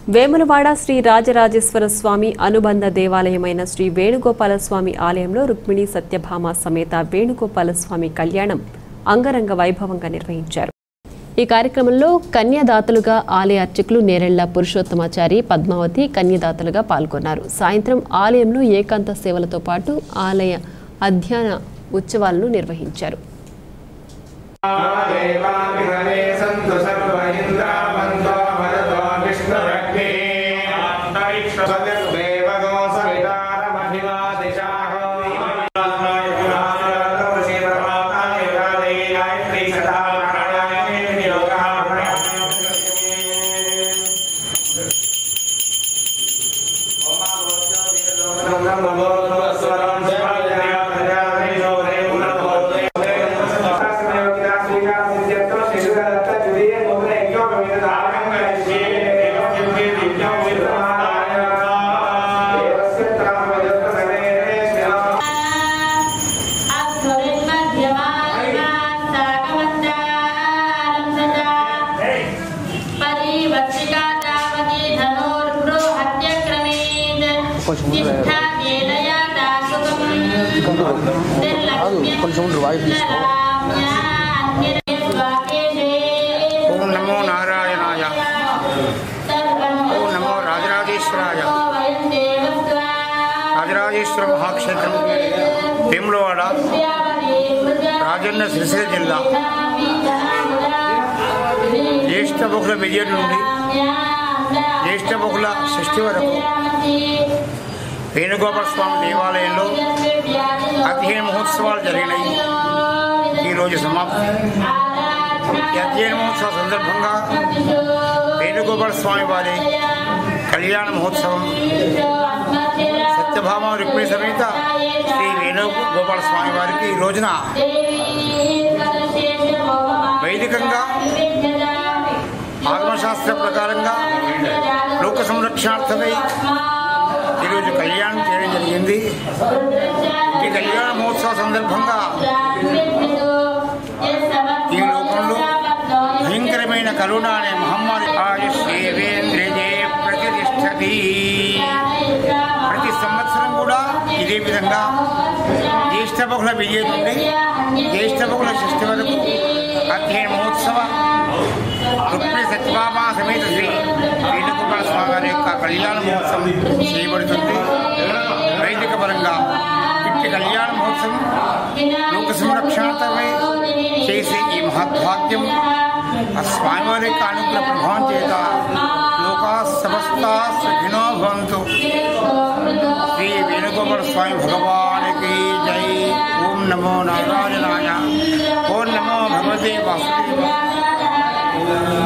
వేములవాడ శ్రీ రాజరాజేశ్వర స్వామి అనుబంధ దేవాలయమైన శ్రీ వేణుగోపాల స్వామి ఆలయంలో రుక్మిణి సత్యభామ సమేత వేణుగోపాల స్వామి కళ్యాణం అంగరంగ వైభవంగా నిర్వహించారు ఈ కార్యక్రమంలో కన్యాదాతలుగా ఆలయ అర్చకులు నేరెళ్ల పురుషోత్తమాచారి పద్మావతి కన్యదాతలుగా పాల్గొన్నారు సాయంత్రం ఆలయంలో ఏకాంత సేవలతో పాటు ఆలయ అధ్యయన ఉత్సవాలను నిర్వహించారు దేవాభిహరే సంతు సర్వ ఇంద్రావంతో భరతో విష్ణురగ్నే దేవగో సవితారమభివాదిశాహో కొంచెం ఉండు, వాయిస్ తీసుకో. ఓం నమో నారాయణాయ ఓం నమో రాజరాజేశ్వరాయ రాజరాజేశ్వర మహాక్షేత్రం వేములవాడ రాజన్న సిరిసిల్ల జిల్లా జ్యేష్ఠ బహుళ విజయం నుండి జ్యేష్ఠ బహుళ షష్ఠి వరకు వేణుగోపాల స్వామి దేవాలయంలో అధ్యయన మహోత్సవాలు జరిగినాయి ఈరోజు సమాప్తి ఈ అధ్యయన మహోత్సవ సందర్భంగా వేణుగోపాల స్వామి వారి కళ్యాణ మహోత్సవం సత్యభామ రుక్మిణి సమేత శ్రీ వేణుగోపాల స్వామి వారికి ఈ రోజున వైదికంగా ఆగమశాస్త్ర ప్రకారంగా లోక సంరక్షణార్థమై ఈరోజు కళ్యాణం చేయడం జరిగింది ఈ కళ్యాణ మహోత్సవ సందర్భంగా ఈ లోకంలో భయంకరమైన కరోనా అనే మహమ్మారి ఆయుష్యేంద్రియే ప్రతిష్టతి ప్రతి సంవత్సరం కూడా ఇదే విధంగా జ్యేష్ఠ బహుళ విజయం నుండి జ్యేష్ఠ బహుళ షష్ఠి వరకు అధ్యయన మహోత్సవ రుక్మిణి సత్యభామ సమేత శ్రీ వేణుగోపాల స్వామి వారి యొక్క కళ్యాణ మహోత్సవం చేయబడుతుంది వైదిక పరంగా ఇట్టి కళ్యాణ మహోత్సవం లోక సంరక్షణార్థమై చేసే ఈ మహద్భాగ్యం ఆ స్వామివారి యొక్క అనుగ్రహ ప్రభావం చేత లోకా సమస్త సుఖినో భవంతు శ్రీ వేణుగోపాల స్వామి భగవానికి జై ఓం నమో నారాయణాయ ఓం నమో భగవతే వాసుదేవ